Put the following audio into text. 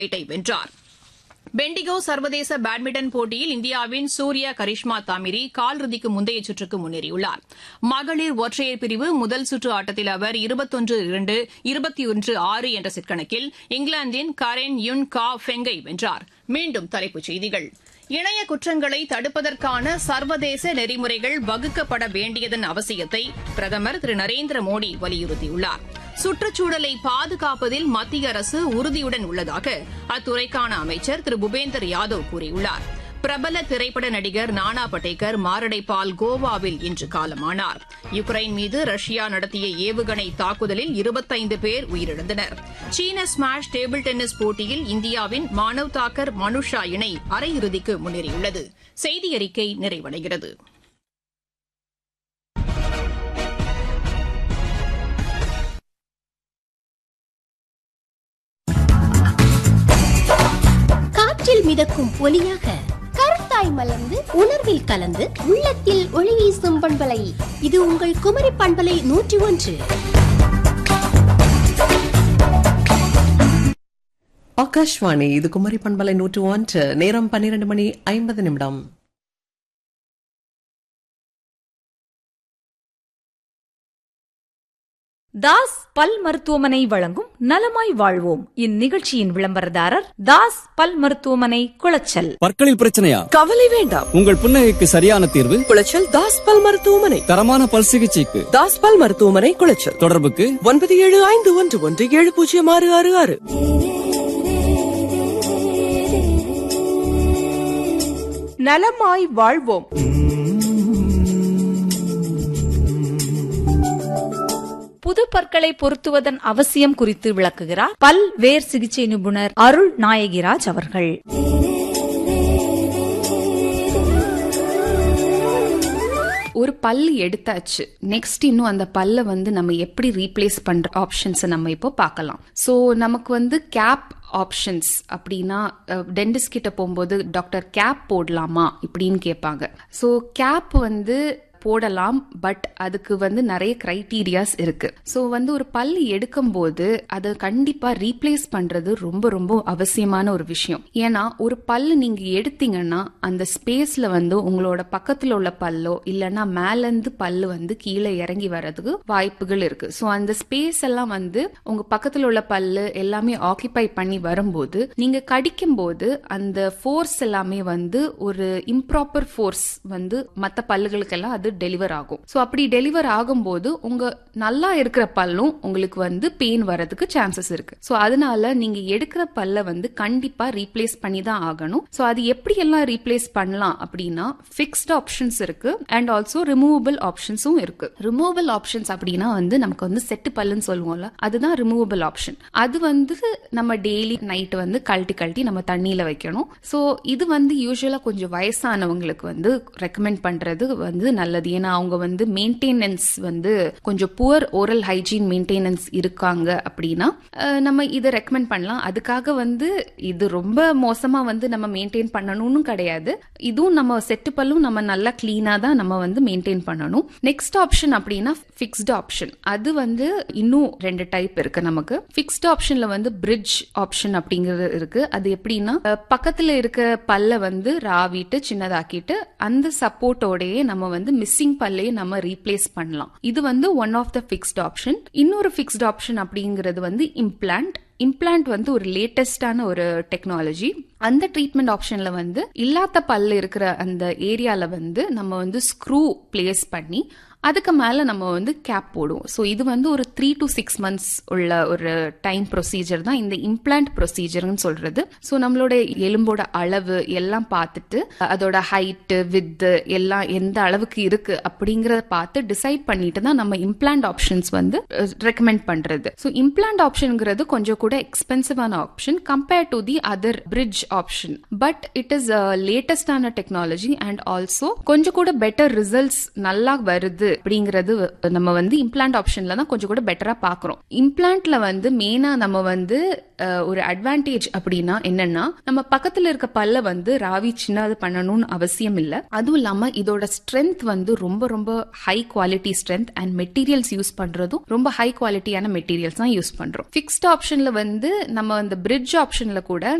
பட்டத்தை வென்றார் பெண்டிகோ சர்வதேச பேட்மிண்டன் போட்டியில் இந்தியாவின் சூர்யா கரிஷ்மா தாமிரி காலிறுதிக்கு முந்தைய சுற்றுக்கு முன்னேறியுள்ளார் மகளிர் ஒற்றையர் பிரிவு முதல் சுற்று ஆட்டத்தில் அவர் இருபத்தொன்று இரண்டு இருபத்தி ஒன்று ஆறு என்ற செட் கணக்கில் இங்கிலாந்தின் கரென் யுன் கா ஃபெங்கை வென்றார் மீண்டும் தலைப்புச் செய்திகள் இணைய குற்றங்களை தடுப்பதற்கான சர்வதேச நெறிமுறைகள் வகுக்கப்பட வேண்டியதன் அவசியத்தை பிரதமர் திரு நரேந்திர மோடி வலியுறுத்தியுள்ளார் சுற்றுச்சூழலை பாதுகாப்பதில் மத்திய அரசு உறுதியுடன் உள்ளதாக அத்துறைக்கான அமைச்சர் திரு பூபேந்தர் யாதவ் கூறியுள்ளார் பிரபல திரைப்பட நடிகர் நானா படேகர் மாரடைப்பால் கோவாவில் இன்று காலமானார் யுக்ரைன் மீது ரஷ்யா நடத்திய ஏவுகணை தாக்குதலில் இருபத்தைந்து பேர் உயிரிழந்தனர் சீன ஸ்மாஷ் டேபிள் டென்னிஸ் போட்டியில் இந்தியாவின் மானவ் தாக்கர் மனுஷா இணை அரையிறுதிக்கு முன்னேறியுள்ளது செய்தி அறிக்கை நிறைவடைகிறது காற்றில் மிதக்கும் ஒலியாக கருத்தாய் மலர்ந்து உணர்வில் கலந்து உள்ளத்தில் ஒளி வீசும் பண்பலை இது உங்கள் குமரி பண்பலை நூற்றி ஒன்று ஆகாஷ்வாணி இது குமரி பண்பலை நூற்று ஒன்று நேரம் பன்னிரண்டு மணி ஐம்பது நிமிடம் தாஸ் பல் மருத்துவமனை வழங்கும் நலமாய் வாழ்வோம் இந்நிகழ்ச்சியின் விளம்பரதாரர் தாஸ் பல் மருத்துவமனை குளச்சல் பற்களில் பிரச்சனையா கவலை வேண்டாம் உங்கள் புன்னகைக்கு சரியான தீர்வு குளச்சல் தாஸ் பல் மருத்துவமனை தரமான பல் சிகிச்சைக்கு தாஸ் பல் மருத்துவமனை குளச்சல் தொடர்புக்கு ஒன்பது ஏழு ஐந்து ஒன்று ஒன்று ஏழு பூஜ்ஜியம் ஆறு ஆறு ஆறு நலமாய் வாழ்வோம் புது பற்களை பொருத்துவதன் அவசியம் குறித்து விளக்குகிறார் பல் வேர் சிகிச்சை நிபுணர் அருள் நாயகிராஜ் அவர்கள் ஒரு பல்லு எடுத்தாச்சு நெக்ஸ்ட் இன்னும் அந்த பல்லை வந்து நம்ம எப்படி ரீப்ளேஸ் பண்ற ஆப்ஷன்ஸை நம்ம இப்போ பார்க்கலாம் ஸோ நமக்கு வந்து கேப் ஆப்ஷன்ஸ் அப்படின்னா டென்டிஸ்ட் கிட்ட போகும்போது டாக்டர் கேப் போடலாமா இப்படின்னு கேட்பாங்க ஸோ கேப் வந்து போடலாம் பட் அதுக்கு வந்து நிறைய கிரைட்டீரியாஸ் இருக்கு ஸோ வந்து ஒரு பல் எடுக்கும்போது அதை கண்டிப்பா ரீப்ளேஸ் பண்றது ரொம்ப ரொம்ப அவசியமான ஒரு விஷயம் ஏன்னா ஒரு பல்லு நீங்க எடுத்தீங்கன்னா அந்த ஸ்பேஸ்ல வந்து உங்களோட பக்கத்துல உள்ள பல்லோ இல்லைன்னா மேலேருந்து பல்லு வந்து கீழே இறங்கி வர்றதுக்கு வாய்ப்புகள் இருக்கு ஸோ அந்த ஸ்பேஸ் எல்லாம் வந்து உங்க பக்கத்துல உள்ள பல்லு எல்லாமே ஆக்கிபை பண்ணி வரும்போது நீங்க கடிக்கும் போது அந்த ஃபோர்ஸ் எல்லாமே வந்து ஒரு இம்ப்ராப்பர் ஃபோர்ஸ் வந்து மற்ற பல்லுகளுக்கெல்லாம் அது டெலிவர் ஆகும் ஸோ அப்படி டெலிவர் ஆகும்போது உங்க நல்லா இருக்கிற பல்லும் உங்களுக்கு வந்து பெயின் வரதுக்கு சான்சஸ் இருக்கு ஸோ அதனால நீங்க எடுக்கிற பல்ல வந்து கண்டிப்பா ரீப்ளேஸ் பண்ணி தான் ஆகணும் ஸோ அது எப்படி எல்லாம் ரீப்ளேஸ் பண்ணலாம் அப்படின்னா ஃபிக்ஸ்ட் ஆப்ஷன்ஸ் இருக்கு அண்ட் ஆல்சோ ரிமூவபிள் ஆப்ஷன்ஸும் இருக்கு ரிமூவபிள் ஆப்ஷன்ஸ் அப்படின்னா வந்து நமக்கு வந்து செட்டு பல்லுன்னு சொல்லுவோம்ல அதுதான் ரிமூவபிள் ஆப்ஷன் அது வந்து நம்ம டெய்லி நைட் வந்து கழட்டி கழட்டி நம்ம தண்ணியில வைக்கணும் ஸோ இது வந்து யூஸ்வலா கொஞ்சம் வயசானவங்களுக்கு வந்து ரெக்கமெண்ட் பண்றது வந்து நல்லது ஏன்னா அவங்க வந்து மெயின்டெனன்ஸ் வந்து கொஞ்சம் புவர் ஓரல் ஹைஜீன் மெயின்டெனன்ஸ் இருக்காங்க அப்படின்னா அஹ், நம்ம இதை ரெக்கமெண்ட் பண்ணலாம் அதுக்காக வந்து இது ரொம்ப மோசமா வந்து நம்ம மெயின்டைன் பண்ணணும்னு கிடையாது இதுவும் நம்ம செட்டு பல்லும் நம்ம நல்லா கிளீனா தான் நம்ம வந்து மெயின்டைன் பண்ணணும் நெக்ஸ்ட் ஆப்ஷன் அப்படின்னா ஃபிக்ஸ்டு ஆப்ஷன் அது வந்து இன்னும் ரெண்டு டைப் இருக்கு நமக்கு ஃபிக்ஸ்டு ஆப்ஷன்ல வந்து பிரிட்ஜ் ஆப்ஷன் அப்படிங்கிறது இருக்கு அது எப்படின்னா அஹ், பக்கத்துல இருக்க பல்ல வந்து ராவிட்டு சின்னதாக்கிட்டு அந்த சப்போர்ட்டோடயே நம்ம வந்து மிஸ்ஸிங் பல்லையே நம்ம ரீப்ளேஸ் பண்ணலாம் இது வந்து one of the fixed option இன்னொரு ஃபிக்ஸ்ட் ஆப்ஷன் அப்படிங்கிறது வந்து இம்ப்ளான்ட் இம்ப்ளான்ட் வந்து ஒரு லேட்டஸ்டான ஒரு டெக்னாலஜி அந்த ட்ரீட்மெண்ட் ஆப்ஷன்ல வந்து இல்லாத பல்லு இருக்கிற அந்த ஏரியால வந்து நம்ம வந்து ஸ்க்ரூ பிளேஸ் பண்ணி அதுக்கு மேல நம்ம வந்து கேப் போடுவோம் ஸோ இது வந்து ஒரு த்ரீ டு சிக்ஸ் மந்த்ஸ் உள்ள ஒரு டைம் ப்ரொசீஜர் தான் இந்த இம்ப்ளான்ட் ப்ரொசீஜர்னு சொல்றது ஸோ நம்மளோட எலும்போட அளவு எல்லாம் பார்த்துட்டு அதோட ஹைட்டு வித்து எல்லாம் எந்த அளவுக்கு இருக்கு அப்படிங்கறத பார்த்து டிசைட் பண்ணிட்டு தான் நம்ம இம்ப்ளான்ட் ஆப்ஷன்ஸ் வந்து ரெக்கமெண்ட் பண்றது ஸோ இம்ப்ளான்ட் ஆப்ஷன்ங்கிறது கொஞ்சம் கூட எக்ஸ்பென்சிவான option compare to the other bridge option but it is லேட்டஸ்டான டெக்னாலஜி அண்ட் ஆல்சோ கொஞ்சம் கூட பெட்டர் ரிசல்ட்ஸ் நல்லா வருது அப்படிங்கிறது நம்ம வந்து இம்ப்ளான்ட் ஆப்ஷன்ல தான் கொஞ்சம் கூட பெட்டரா பாக்குறோம் இம்ப்ளான்ட்ல வந்து மெயினா நம்ம வந்து அஹ், ஒரு அட்வான்டேஜ் அப்படின்னா என்னன்னா நம்ம பக்கத்துல இருக்க பல்ல வந்து ராவி சின்னது பண்ணணும்னு அவசியம் இல்ல அதுவும் இல்லாம இதோட ஸ்ட்ரென்த் வந்து ரொம்ப ரொம்ப high quality strength and materials use பண்றதும் ரொம்ப ஹை குவாலிட்டியான மெட்டீரியல்ஸ் தான் யூஸ் பண்றோம் ஃபிக்ஸ்ட் ஆப்ஷன்ல வந்து நம்ம அந்த பிரிட்ஜ் ஆப்ஷன்ல கூட